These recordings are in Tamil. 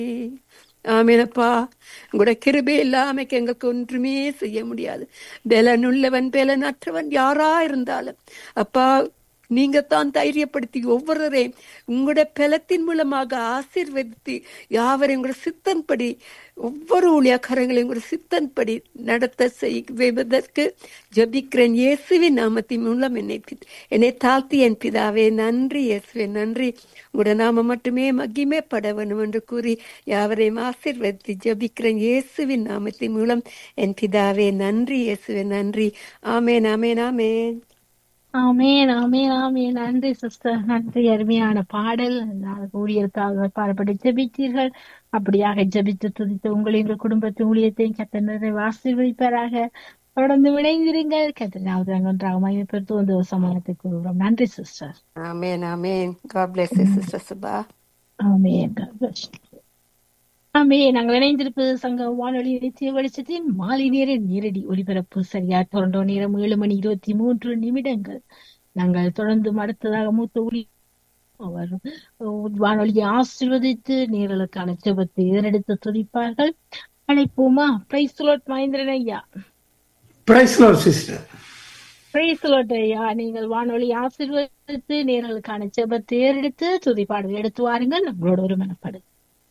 ஆமேனப்பா உங்களோட கிருபை இல்லாமக்கு எங்களுக்கு ஒன்றுமே செய்ய முடியாது பலனுள்ளவன் பலனற்றவன் யாரா இருந்தாலும் அப்பா நீங்க தான் தைரியப்படுத்தி ஒவ்வொருவரையும் உங்களுடைய பலத்தின் மூலமாக ஆசீர்வதித்து யாவரையும் உங்களோட சித்தன்படி ஒவ்வொரு ஊழியக்காரங்களையும் உங்களோட சித்தன்படி நடத்த செய்வதற்கு ஜபிக்கிறேன் இயேசுவின் நாமத்தின் மூலம் என்னை பி- என்னை தாழ்த்தி என் பிதாவே நன்றி இயேசுவே நன்றி உங்களோட நாம மட்டுமே மகிமைப்பட வேண்டும் என்று கூறி யாவரையும் ஆசீர்வதித்து ஜபிக்கிறேன் இயேசுவின் நாமத்தின் மூலம் என் பிதாவே நன்றி இயேசுவே நன்றி ஆமேன் ஆமேன் ஆமேன் ஆமேன் ஆமேன் ஆமேன் நன்றி சிஸ்டர் நன்றி அருமையான பாடல் நாளைக்கு ஊழியருக்காக பாடப்பட்டு ஜெபித்தீர்கள் அப்படியாக ஜெபித்து துதித்து உங்களை எங்கள் குடும்பத்தின் ஊழியத்தையும் கத்த நிறைவு ஆசீர்வதிப்பாராக தொடர்ந்து இணைந்திருங்கள் கத்தனாவது ஒன்றாக மகிமைப்படுத்து வந்து சமாளத்தை கூறுகிறோம் நன்றி sister amen amen God bless sister Subha amen God bless you. ஆமே நாங்கள் இணைந்திருப்பது சங்க வானொலி நித்திய வெளிச்சத்தின் மாலை நேர நேரடி ஒலிபரப்பு சரியா டொரண்டோ நேரம் ஏழு மணி இருபத்தி மூன்று நிமிடங்கள் நாங்கள் தொடர்ந்து அடுத்ததாக மூத்த ஊழி அவர் வானொலியை ஆசீர்வதித்து நேரலுக்கான ஜெபத்தை இதனெடுத்து துதிப்பார்கள் அழைப்போமா பிரைஸ்லோட் மகேந்திரன் ஐயா பிரைஸ் லார்ட் சிஸ்டர் பிரைஸ்லோட் ஐயா நீங்கள் வானொலி ஆசீர்வதித்து நேரலுக்கான ஜெபத்தை ஏறெடுத்து துதிப்பாடல் எடுத்து வாருங்கள் நம்மளோட ஒரு மனப்படு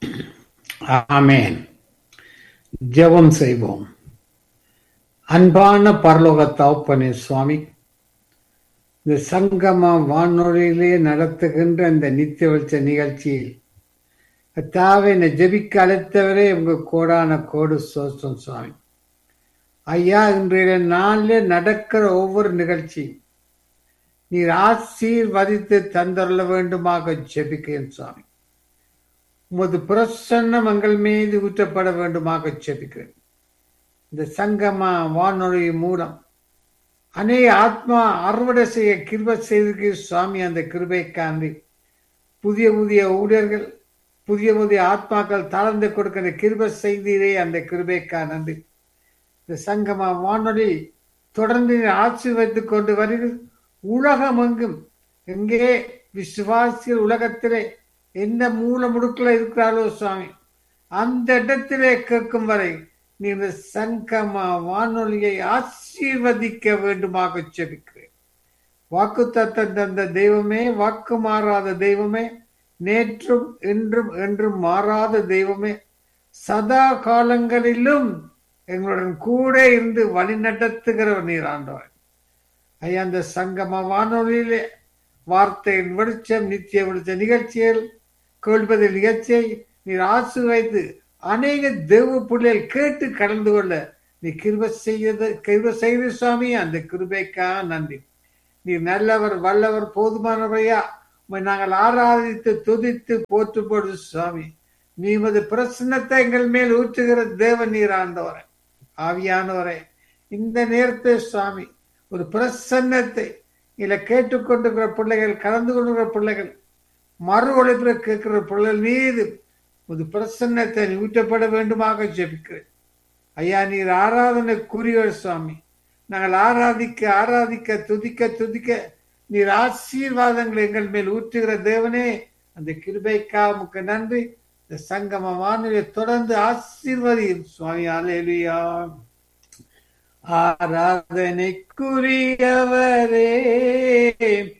ஆமென் ஜெபம் செய்வோம் அன்பான பரலோக தகப்பனே சுவாமி இந்த சங்கம வானொலியிலே நடத்துகின்ற இந்த நித்திய வெளிச்ச நிகழ்ச்சியில் கர்த்தாவே என்னை ஜெபிக்க அழைத்தவரே உங்க கோடான கோடு சோசம் சுவாமி ஐயா இன்றைய நாளில் நடக்கிற ஒவ்வொரு நிகழ்ச்சியும் நீர் ஆசீர்வதித்து தந்தருள வேண்டுமாக ஜெபிக்கிறேன் சுவாமி உமது பிரசன்னம் எங்கள் மீது ஊற்றப்பட வேண்டுமாக ஜெபிக்கிறேன் இந்த சங்கம வானொலி மூலம் அநேக ஆத்மா அறுவடை செய்ய கிருபை செய்திருக்கிற சுவாமி அந்த கிருபைக்காண்டி புதிய புதிய ஊழியர்கள் புதிய புதிய ஆத்மாக்கள் தளர்ந்து கொடுக்கிற கிருபை செய்தீரே அந்த கிருபைக்கா நன்றி இந்த சங்கம வானொலி தொடர்ந்து ஆசீர்வதித்துக் கொண்டு வருகிறது உலகமெங்கும் எங்கே விசுவாசிகள் உலகத்திலே எந்த மூல முடுக்கில் இருக்கிறாரோ சுவாமி அந்த இடத்திலே கேட்கும் வரை நீ இந்த சங்கம வானொலியை ஆசீர்வதிக்க வேண்டுமாக செபிக்கிறேன் வாக்கு தத்தம் தந்த தெய்வமே வாக்கு மாறாத தெய்வமே நேற்றும் இன்றும் என்றும் மாறாத தெய்வமே சதா காலங்களிலும் எங்களுடன் கூட இருந்து வழி நடத்துகிறவர் நீர் ஆண்டவர் ஐயா அந்த சங்கம வானொலியிலே வார்த்தையின் வெளிச்சம் நித்திய வெளிச்ச நிகழ்ச்சிகள் கேள்வதில் நிகழ்ச்சியை நீர் ஆசீர்வைத்து அநேக தேவ பிள்ளைகள் கேட்டு கலந்து கொள்ள நீ கிருப செய்யது கிருப செய்து சுவாமி அந்த கிருபைக்கா நன்றி நீர் நல்லவர் வல்லவர் போதுமானவரையா உம்மை நாங்கள் ஆராதித்து துதித்து போற்று போடு சுவாமி நீ உமது பிரசன்னத்தை எங்கள் மேல் ஊற்றுகிற தேவ நீர் ஆண்டவரே ஆவியானவரே இந்த நேரத்தை சுவாமி ஒரு பிரசன்னத்தை இல்ல கேட்டுக்கொண்டிருக்கிற பிள்ளைகள் கலந்து கொண்டிருக்கிற பிள்ளைகள் மறு ஒழிப்புல கேட்கிற பிள்ளைகள் மீது ஒரு பிரசன்னத்தை நீ ஊற்றப்பட வேண்டுமாக ஜெபிக்கிறேன் ஐயா நீர் ஆராதனை கூறியவர் சுவாமி நாங்கள் ஆராதிக்க ஆராதிக்க துதிக்க துதிக்க நீர் ஆசீர்வாதங்களை எங்கள் மேல் ஊற்றுகிற தேவனே அந்த கிருபைக்கா உமக்கு நன்றி இந்த சங்கம வானொலியை தொடர்ந்து ஆசீர்வதியும் சுவாமி அலேலுயா ஆராதனைக்குரியவரே